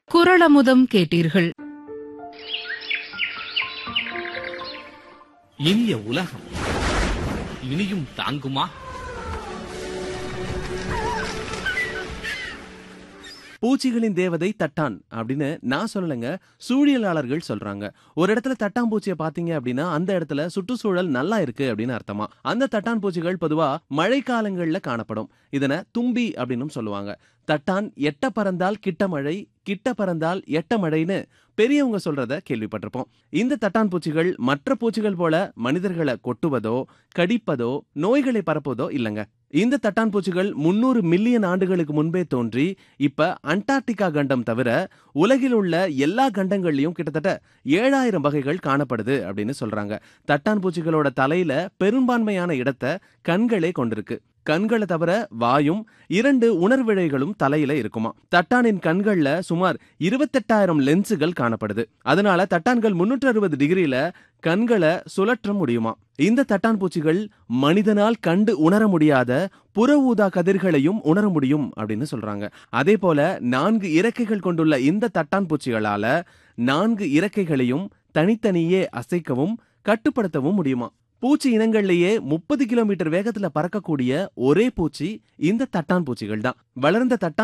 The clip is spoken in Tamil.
குரளமுதம் கேட்டீர்கள் இனிய உலகம் இனியும் தாங்குமா பூச்சிகளின் தேவதை தட்டான் அப்படின்னு நான் சொல்லலைங்க சூழியலாளர்கள் சொல்றாங்க ஒரு இடத்துல தட்டாம்பூச்சியை பாத்தீங்க அப்படின்னா அந்த இடத்துல சுற்றுச்சூழல் நல்லா இருக்கு அப்படின்னு அர்த்தமா அந்த தட்டான் பூச்சிகள் பொதுவா மழைக்காலங்கள்ல காணப்படும் இதனை தும்பி அப்படின்னும் சொல்லுவாங்க தட்டான் எட்ட பறந்தால் கிட்ட மழை கிட்ட பறந்தால் எட்ட மழைன்னு பெரியவங்க சொல்றத கேள்விப்பட்டிருப்போம் இந்த தட்டான் பூச்சிகள் மற்ற பூச்சிகள் போல மனிதர்களை கொட்டுவதோ கடிப்பதோ நோய்களை பரப்புவதோ இல்லைங்க இந்த தட்டான் பூச்சிகள் முன்னூறு மில்லியன் ஆண்டுகளுக்கு முன்பே தோன்றி இப்ப அண்டார்டிகா கண்டம் தவிர உலகில் உள்ள எல்லா கண்டங்கள்லயும் கிட்டத்தட்ட ஏழாயிரம் வகைகள் காணப்படுது அப்படின்னு சொல்றாங்க தட்டான் பூச்சிகளோட தலையில பெரும்பான்மையான இடத்தை கண்களே கொண்டிருக்கு கண்களை தவிர வாயும் இரண்டு உணர்விழைகளும் தலையில இருக்குமா தட்டானின் கண்கள்ல சுமார் இருபத்தெட்டாயிரம் லென்ஸுகள் காணப்படுது அதனால தட்டான்கள் முன்னூற்று அறுபது டிகிரியில கண்களை சுழற்ற முடியுமா இந்த தட்டான் பூச்சிகள் மனிதனால் கண்டு உணர முடியாத புற ஊதா கதிர்களையும் உணர முடியும் அப்படின்னு சொல்றாங்க அதே போல நான்கு இறக்கைகள் கொண்டுள்ள இந்த தட்டான் பூச்சிகளால நான்கு இறக்கைகளையும் தனித்தனியே அசைக்கவும் கட்டுப்படுத்தவும் முடியுமா பூச்சி இனங்கள்லயே முப்பது கிலோமீட்டர் வேகத்துல பறக்கக்கூடிய ஒரே பூச்சி இந்த தட்டான் பூச்சிகள் தான் வளர்ந்த தட்டான்